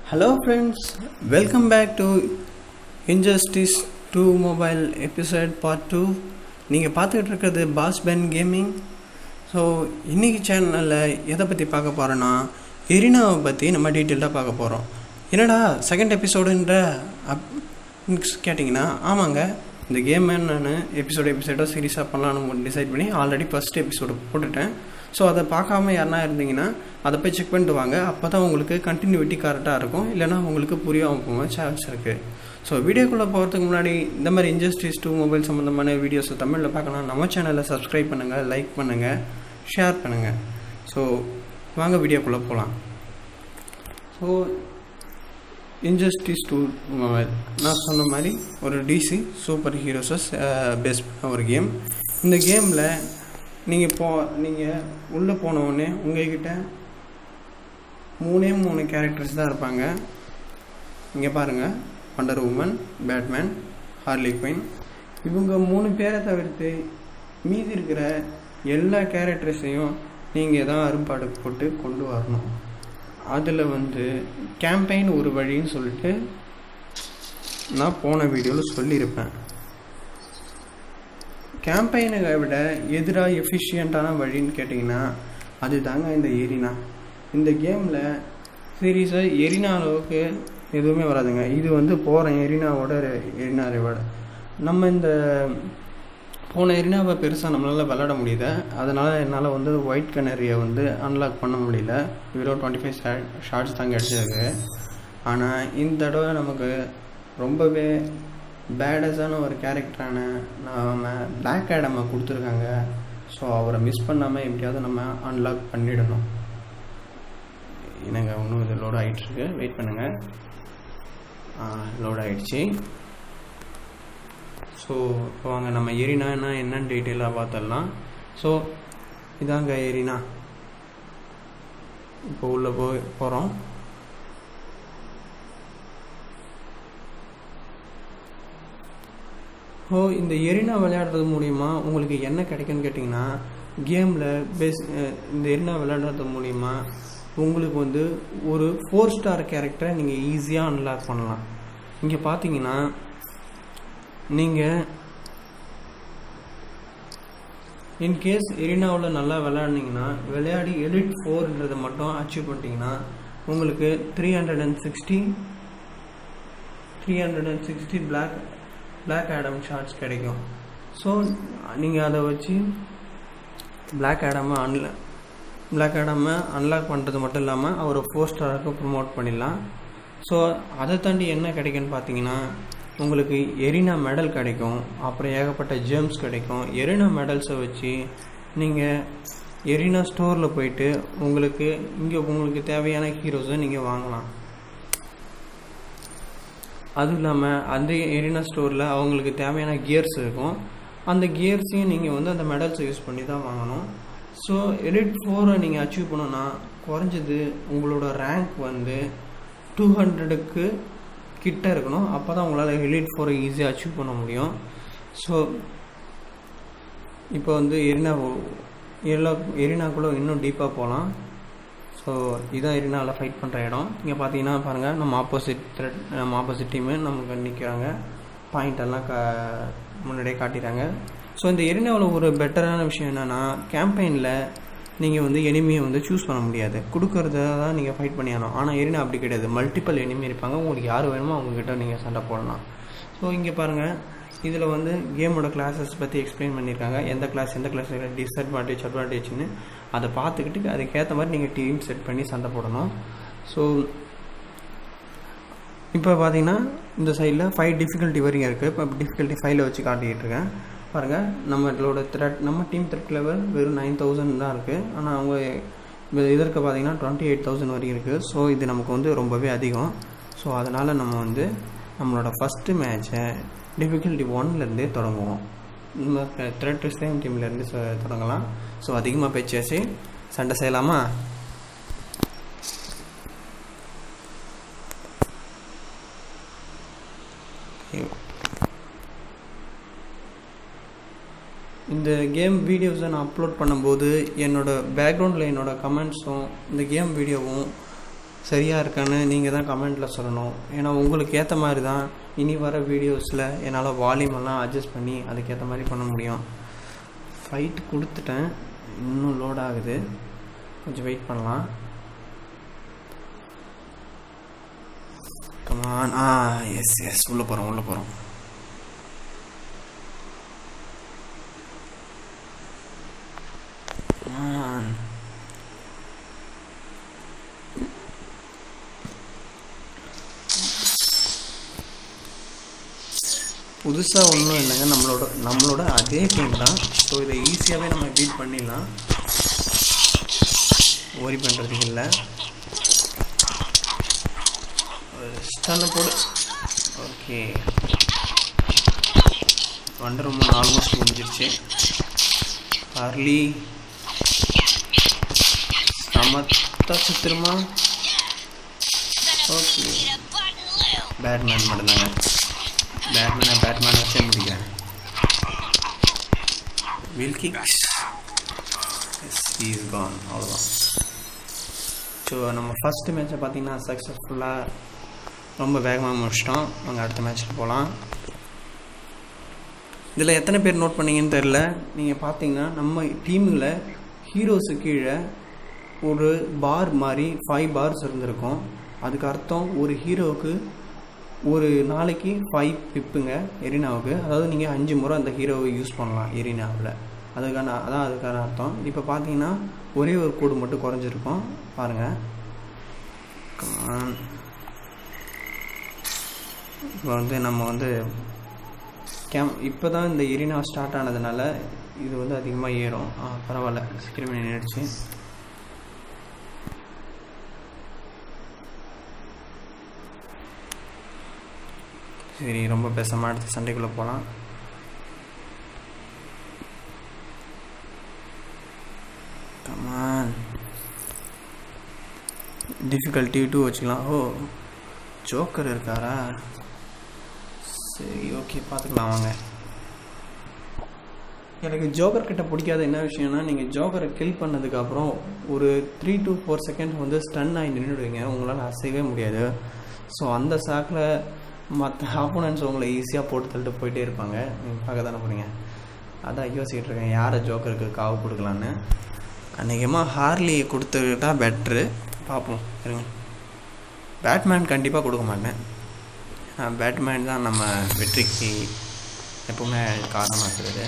Hello friends welcome back to Injustice two mobile episode part two நீங்கள் பார்த்துக்கிட்டு இருக்கிறது pass pen gaming so இன்றைக்கி சேனலில் எதை பற்றி பார்க்க போகிறோன்னா எரினாவை பற்றி நம்ம டீட்டெயில்டாக பார்க்க போகிறோம் என்னடா செகண்ட் எபிசோடுன்ற அப் கேட்டிங்கன்னா ஆமாங்க இந்த கேம் நான் எபிசோடு எபிசோடாக சீரியஸாக பண்ணலான்னு டிசைட் பண்ணி ஆல்ரெடி ஃபஸ்ட் எபிசோடு போட்டுட்டேன் ஸோ அதை பார்க்காம யாருனா இருந்தீங்கன்னா அதை போய் செக் பண்ணிட்டு வாங்க அப்போ தான் உங்களுக்கு கண்டினியூட்டி கரெக்டாக இருக்கும் இல்லைனா உங்களுக்கு புரியாமல் போக சான்ஸ் இருக்குது ஸோ வீடியோக்குள்ளே போகிறதுக்கு முன்னாடி இந்த மாதிரி இன்ஜஸ்டிஸ் டூ மொபைல் சம்மந்தமான வீடியோஸை தமிழில் பார்க்கலாம் நம்ம சேனலில் சப்ஸ்கிரைப் பண்ணுங்கள் லைக் பண்ணுங்கள் ஷேர் பண்ணுங்கள் ஸோ வாங்க வீடியோக்குள்ளே போகலாம் ஸோ இன்ஜஸ்டிஸ் டூ மொபைல் நான் சொன்ன மாதிரி ஒரு டிசி சூப்பர் ஹீரோஸஸ் பேஸ் ஒரு கேம் இந்த கேமில் நீங்கள் போ நீங்கள் உள்ளே போனவுடனே உங்கள்கிட்ட மூணே மூணு கேரக்டர்ஸ் தான் இருப்பாங்க இங்கே பாருங்கள் Wonder Woman Batman Harley Quinn இவங்க மூணு பேரை தவிர்த்து மீதி இருக்கிற எல்லா கேரக்டர்ஸையும் நீங்கள் தான் அரும்பாடு போட்டு கொண்டு வரணும் அதில் வந்து கேம்பெயின் ஒரு வழின்னு சொல்லிட்டு நான் போன வீடியோவில் சொல்லியிருப்பேன் கேம்பெயினை விட எதிராக எஃபிஷியண்ட்டான வழின்னு கேட்டிங்கன்னா அது தாங்க இந்த எரினா இந்த கேமில் சீரியஸாக எரினா அளவுக்கு எதுவுமே வராதுங்க இது வந்து போகிற எரினாவோட எரினா விட நம்ம இந்த போன எரினாவை பெருசாக நம்மளால் விளாட முடியல அதனால் என்னால் வந்து ஒயிட் கனரியை வந்து அன்லாக் பண்ண முடியல வெறும் டுவெண்ட்டி ஃபைவ் ஷார்ட்ஸ் தான் கிடச்சிருக்கு ஆனால் இந்த தடவை நமக்கு ரொம்பவே பேடஸான ஒரு கேரக்டரான நம்ம பிளாக் ஆடமை கொடுத்துருக்காங்க ஸோ அவரை மிஸ் பண்ணாமல் எப்படியாவது நம்ம அன்லாக் பண்ணிடணும் என்னங்க இன்னும் இது லோட் ஆகிட்டுருக்கு வெயிட் பண்ணுங்கள் லோட் ஆகிடுச்சு ஸோ இப்போ வாங்க நம்ம எரினா என்ன என்னன்னு டீட்டெயிலாக பார்த்துடலாம் ஸோ இதாங்க எரினா இப்போ உள்ளே போய் போகிறோம் ஸோ இந்த எரினா விளையாடுறது மூலிமா உங்களுக்கு என்ன கிடைக்குன்னு கேட்டிங்கன்னா கேமில் பேஸ் இந்த எரினா விளையாடுறது மூலிமா உங்களுக்கு வந்து ஒரு ஃபோர் ஸ்டார் கேரக்டரை நீங்கள் ஈஸியாக அன்லாக் பண்ணலாம் இங்கே பார்த்தீங்கன்னா நீங்கள் இன்கேஸ் எரினாவில் நல்லா விளையாடினீங்கன்னா விளையாடி எலிட் ஃபோர்ன்றதை மட்டும் அச்சீவ் பண்ணிட்டீங்கன்னா உங்களுக்கு three hundred and sixty three hundred and sixty Black Black Adam shards கிடைக்கும் ஸோ நீங்கள் அதை வச்சு பிளாக் ஆடாமை அன்ல பிளாக் ஆடாமை அன்லாக் பண்ணுறது மட்டும் இல்லாமல் அவர் ஃபோர் ஸ்டாருக்கு ப்ரொமோட் பண்ணிடலாம் ஸோ அதை தாண்டி என்ன கிடைக்குன்னு பார்த்தீங்கன்னா உங்களுக்கு எரினா மெடல் கிடைக்கும் அப்புறம் ஏகப்பட்ட ஜெம்ஸ் கிடைக்கும் எரினா மெடல்ஸை வச்சு நீங்கள் எரினா ஸ்டோரில் போயிட்டு உங்களுக்கு இங்கே உங்களுக்கு தேவையான ஹீரோஸை நீங்கள் வாங்கலாம் அதுவும் இல்லாமல் அந்த எரினா ஸ்டோரில் அவங்களுக்கு தேவையான கியர்ஸ் இருக்கும் அந்த கியர்ஸையும் நீங்கள் வந்து அந்த மெடல்ஸை யூஸ் பண்ணி தான் வாங்கணும் ஸோ எலிட் ஃபோரை நீங்கள் அச்சீவ் பண்ணோன்னா குறைஞ்சது உங்களோட ரேங்க் வந்து டூ ஹண்ட்ரடுக்கு கிட்ட இருக்கணும் அப்போ தான் உங்களால் எலிட் ஃபோரை ஈஸியாக அச்சீவ் பண்ண முடியும் ஸோ இப்போ வந்து எரினா எல்லா எரினாக்குள்ளே இன்னும் டீப்பாக போகலாம் ஸோ இதான் எரினாவில் ஃபைட் பண்ணுற இடம் இங்கே பார்த்தீங்கன்னா பாருங்கள் நம்ம ஆப்போசிட் த்ரெட் நம்ம ஆப்போசிட் டீமு நமக்கு நிற்கிறாங்க பாயிண்ட் எல்லாம் க முன்னாடியே காட்டிடுறாங்க ஸோ இந்த எரினாவில் ஒரு பெட்டரான விஷயம் என்னென்னா கேம்பெயினில் நீங்கள் வந்து எனிமியை வந்து சூஸ் பண்ண முடியாது கொடுக்கறத தான் நீங்கள் ஃபைட் பண்ணி ஆகணும் ஆனால் எரினா அப்படி கிடையாது மல்டிப்பல் எனிமி இருப்பாங்க உங்களுக்கு யார் வேணுமோ அவங்கக்கிட்ட நீங்கள் சண்டை போடலாம் ஸோ இங்கே பாருங்கள் இதில் வந்து கேமோட கிளாஸஸ் பற்றி எக்ஸ்பிளைன் பண்ணியிருக்காங்க எந்த கிளாஸ் எந்த கிளாஸ் டிஸ்அட்வான்டேஜ் அட்வான்டேஜ்னு அதை பார்த்துக்கிட்டு அதுக்கேற்ற மாதிரி நீங்கள் டீம் செட் பண்ணி சண்டை போடணும் ஸோ இப்போ பார்த்தீங்கன்னா இந்த சைடில் ஃபைவ் டிஃபிகல்ட்டி வரைக்கும் இருக்குது இப்போ டிஃபிகல்ட்டி ஃபைவ்ல வச்சு காட்டிக்கிட்டு இருக்கேன் பாருங்கள் நம்மளோட த்ரெட் நம்ம டீம் த்ரெட் லெவல் வெறும் நைன் தௌசண்ட் தான் இருக்குது ஆனால் அவங்க இதற்கு பார்த்தீங்கன்னா டுவெண்ட்டி எயிட் தௌசண்ட் வரைக்கும் இருக்குது ஸோ இது நமக்கு வந்து ரொம்பவே அதிகம் ஸோ அதனால் நம்ம வந்து நம்மளோட ஃபஸ்ட்டு மேட்ச்சை டிஃபிகல்ட்டி ஒன்லேருந்தே தொடங்குவோம் நம்ம த்ரெட் சேம் டீம்லேருந்து தொடங்கலாம் ஸோ அதிகமாக பேச்சாச்சு சண்டை செய்யலாமா இந்த கேம் வீடியோஸை நான் அப்லோட் பண்ணும்போது என்னோட பேக்ரவுண்டில் என்னோட கமெண்ட்ஸும் இந்த கேம் வீடியோவும் சரியாக இருக்கான்னு நீங்கள் தான் கமெண்ட்டில் சொல்லணும் ஏன்னா உங்களுக்கு ஏற்ற மாதிரி தான் இனி வர வீடியோஸில் என்னால் வால்யூம் எல்லாம் அட்ஜஸ்ட் பண்ணி அதுக்கேற்ற மாதிரி பண்ண முடியும் ஃபைட் கொடுத்துட்டேன் இன்னும் லோட் ஆகுது கொஞ்சம் வெயிட் பண்ணலாம் கமான் ஆ எஸ் எஸ் உள்ளே போகிறோம் உள்ளே போகிறோம் புதுசாக ஒன்றும் இல்லைங்க நம்மளோட நம்மளோட அதே டீம் தான் ஸோ இதை ஈஸியாகவே நம்ம பீட் பண்ணிடலாம் ஓரி பண்ணுறதுக்கு இல்லை ஸ்டன்னு போடு ஓகே வண்டர் உமன் ஆல்மோஸ்ட் முடிஞ்சிருச்சு ஹார்லி சமத்தா சுத்திரமா ஓகே பேட்மேன் மட்டும்தாங்க பேட்மேனை பேட்மேன் வச்சே முடிக்கிறேன் will kicks ass is gone அவ்வளோதான் ஸோ நம்ம ஃபஸ்ட்டு மேட்ச்சை பார்த்தீங்கன்னா சக்ஸஸ்ஃபுல்லாக ரொம்ப வேகமாக முடிச்சிட்டோம் நாங்கள் அடுத்த மேட்ச்சுக்கு போகலாம் இதில் எத்தனை பேர் நோட் பண்ணீங்கன்னு தெரில நீங்கள் பார்த்தீங்கன்னா நம்ம டீமில் ஹீரோஸு கீழே ஒரு பார் மாதிரி ஃபைவ் பார்ஸ் இருந்திருக்கும் அதுக்கு அர்த்தம் ஒரு ஹீரோவுக்கு ஒரு நாளைக்கு ஃபைவ் பிப்புங்க எரினாவுக்கு அதாவது நீங்கள் அஞ்சு முறை அந்த ஹீரோவை யூஸ் பண்ணலாம் எரினாவில் அதுக்கான அதான் அதுக்கான அர்த்தம் இப்போ பார்த்தீங்கன்னா ஒரே ஒரு கோடு மட்டும் குறைஞ்சிருக்கும் பாருங்கள் இப்போ வந்து நம்ம வந்து கேம் இப்போ தான் இந்த எரினா ஸ்டார்ட் ஆனதுனால இது வந்து அதிகமாக ஏறும் ஆ பரவாயில்ல சீக்கிரமே நின்றுடுச்சு சரி ரொம்ப பேசாமல் அடுத்த சண்டைக்குள்ளே போகலாம் கமான் டிஃபிகல்ட்டி டூ வச்சுக்கலாம் ஓ ஜோக்கர் இருக்காரா சரி ஓகே பார்த்துக்கலாம் வாங்க எனக்கு ஜோக்கர் கிட்ட பிடிக்காத என்ன விஷயம்னா நீங்கள் ஜோக்கரை கில் பண்ணதுக்கப்புறம் ஒரு த்ரீ டு ஃபோர் செகண்ட்ஸ் வந்து ஸ்டன் ஆகி நின்றுடுவீங்க உங்களால் அசையவே முடியாது ஸோ அந்த சாக்கில் மற்ற ஆப்போனன்ஸ் உங்களை ஈஸியாக போட்டு தள்ளிட்டு போயிட்டே இருப்பாங்க நீங்கள் பார்க்க தானே போகிறீங்க அதான் யோசிக்கிட்டு இருக்கேன் யாரை ஜோக்கருக்கு காவு கொடுக்கலான்னு அநேகமாக ஹார்லியை கொடுத்துட்டா பெட்ரு பார்ப்போம் இருங்க பேட்மேன் கண்டிப்பாக கொடுக்க மாட்டேன் பேட்மேன் தான் நம்ம வெற்றிக்கு எப்பவுமே காரணமாக இருக்கிறது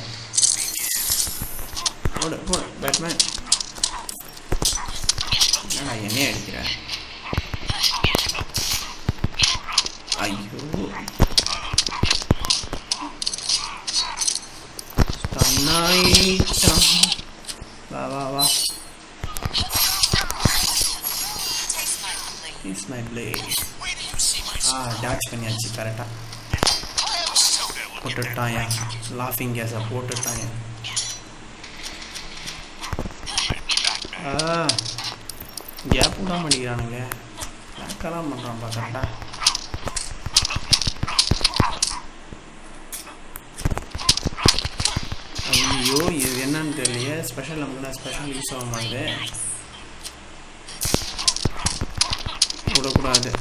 போடு போடு பேட்மேன் என்னடா என்னையே அடிக்கிறேன் ஐயோ ஸ்டன்னாயிட்டான் வா வா வா இஸ் மை பிளேட் ஆ டாச் பண்ணியாச்சு கரெக்டாக போட்டுட்டாயா லாஃபிங் கேஸை போட்டுட்டாயா ஆ கேப் விடாம அடிக்கிறானுங்க பேக்கெல்லாம் பண்ணுறான்ப்பா கரெக்டாக ஐயோ இது என்னன்னு தெரியலையே ஸ்பெஷல் நமக்கு ஸ்பெஷல் யூஸ் ஆக மாட்டேது விடக்கூடாது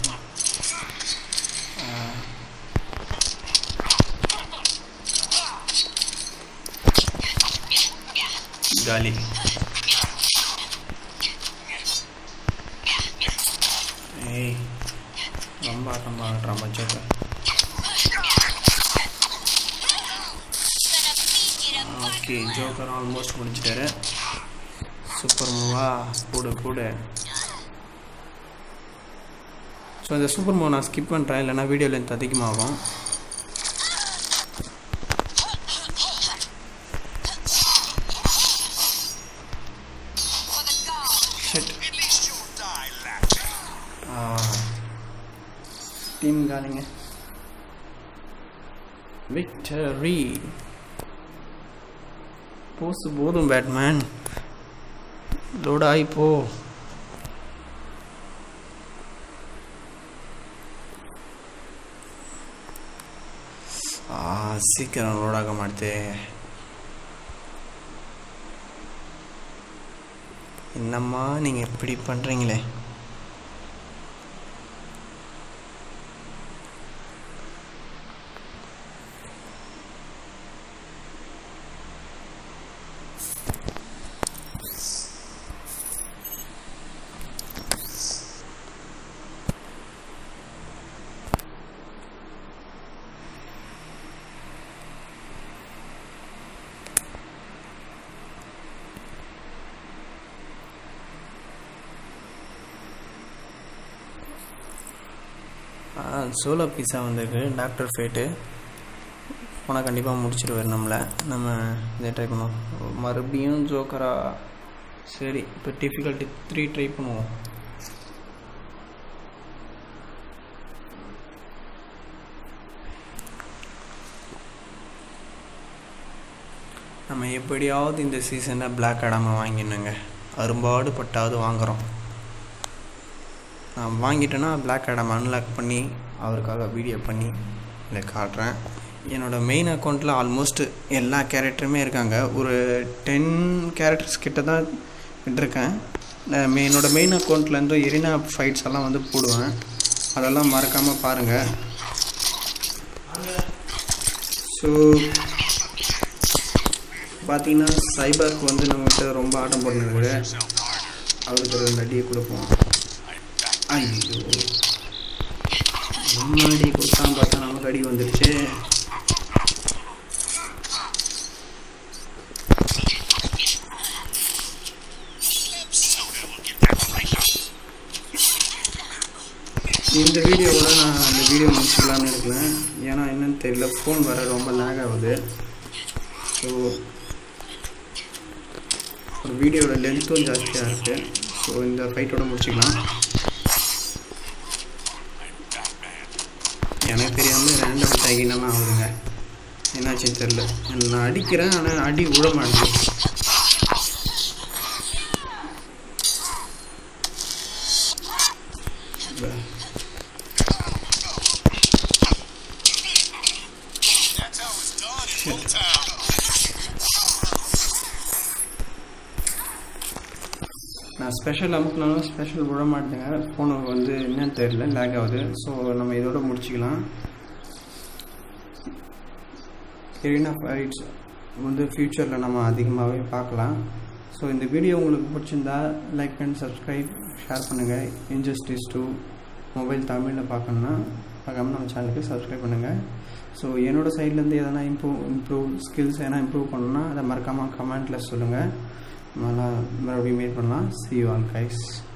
காலி ஏய் ரொம்ப ஆட்டம் ஆடுறான் மச்சோக்க ஓகே ஜோக்கர் ஆல்மோஸ்ட் முடிச்சிட்டாரு சூப்பர் மூவா போடு போடு ஸோ இந்த சூப்பர் மூவ் நான் ஸ்கிப் பண்ணுறேன் இல்லைனா வீடியோ லென்த் அதிகமாகும் டீம் காலிங்க விக்டரி போஸ் போதும் பேட்மேன் லோட் ஆகி போ சீக்கிரம் லோட் ஆக மாட்டே என்னம்மா நீங்கள் இப்படி பண்ணுறீங்களே சோலோ பீஸா வந்திருக்கு டாக்டர் ஃபேட்டு போனால் கண்டிப்பாக முடிச்சிடுவார் நம்மளை நம்ம இதை ட்ரை பண்ணுவோம் மறுபடியும் ஜோக்கரா சரி இப்போ டிஃபிகல்ட்டி த்ரீ ட்ரை பண்ணுவோம் நம்ம எப்படியாவது இந்த சீசனில் பிளாக் ஆடாமல் வாங்கிடணுங்க அரும்பாடு பட்டாவது வாங்குகிறோம் நான் வாங்கிட்டேன்னா பிளாக் ஆடம் அன்லாக் பண்ணி அவருக்காக வீடியோ பண்ணி இதை காட்டுறேன் என்னோடய மெயின் அக்கௌண்ட்டில் ஆல்மோஸ்ட் எல்லா கேரக்டருமே இருக்காங்க ஒரு டென் கேரக்டர்ஸ் கிட்ட தான் விட்டுருக்கேன் நான் என்னோடய மெயின் அக்கௌண்ட்லேருந்து எரினா ஃபைட்ஸ் எல்லாம் வந்து போடுவேன் அதெல்லாம் மறக்காமல் பாருங்கள் ஸோ பார்த்தீங்கன்னா சைபருக்கு வந்து நம்மகிட்ட ரொம்ப ஆட்டம் போட்டுருக்கு அவருக்கு ரெண்டு அடியை கொடுப்போம் ஐயோ முன்னாடி கொடுத்தான் பார்த்தா நமக்கு அடி வந்துடுச்சு இந்த வீடியோவோட நான் அந்த வீடியோ முடிச்சுக்கலான்னு இருக்கிறேன் ஏன்னா என்னன்னு தெரியல ஃபோன் வர ரொம்ப லேக் ஆகுது ஸோ ஒரு வீடியோட லென்த்தும் ஜாஸ்தியாக இருக்குது ஸோ இந்த ஃபைட்டோட முடிச்சுக்கலாம் எனக்கு தெரியாமல் ரேண்டம் டேகினெல்லாம் ஆகுதுங்க என்னாச்சுன்னு தெரில நான் அடிக்கிறேன் ஆனால் அடி விட மாட்டேங்குது That's how it's done in Little Town. நான் ஸ்பெஷல் அமுக்கினாலும் ஸ்பெஷல் விட மாட்டேங்க ஃபோனுக்கு வந்து என்னன்னு தெரியல லேக் ஆகுது ஸோ நம்ம இதோட முடிச்சுக்கலாம் எரினா ஃபைட்ஸ் வந்து ஃப்யூச்சரில் நம்ம அதிகமாகவே பார்க்கலாம் ஸோ இந்த வீடியோ உங்களுக்கு பிடிச்சிருந்தா லைக் அண்ட் சப்ஸ்கிரைப் ஷேர் பண்ணுங்கள் இன்ஜஸ்டிஸ் டூ மொபைல் தமிழில் பார்க்கணுன்னா பார்க்காம நம்ம சேனலுக்கு சப்ஸ்கிரைப் பண்ணுங்கள் ஸோ என்னோடய சைட்லேருந்து எதனா இம்ப்ரூவ் இம்ப்ரூவ் ஸ்கில்ஸ் எதனா இம்ப்ரூவ் பண்ணணும்னா அதை மறக்காமல் கமெண்ட்டில் சொல்லுங்கள் நல்லா மறுபடியும் மீட் பண்ணலாம் சி யூ ஆல் கைஸ்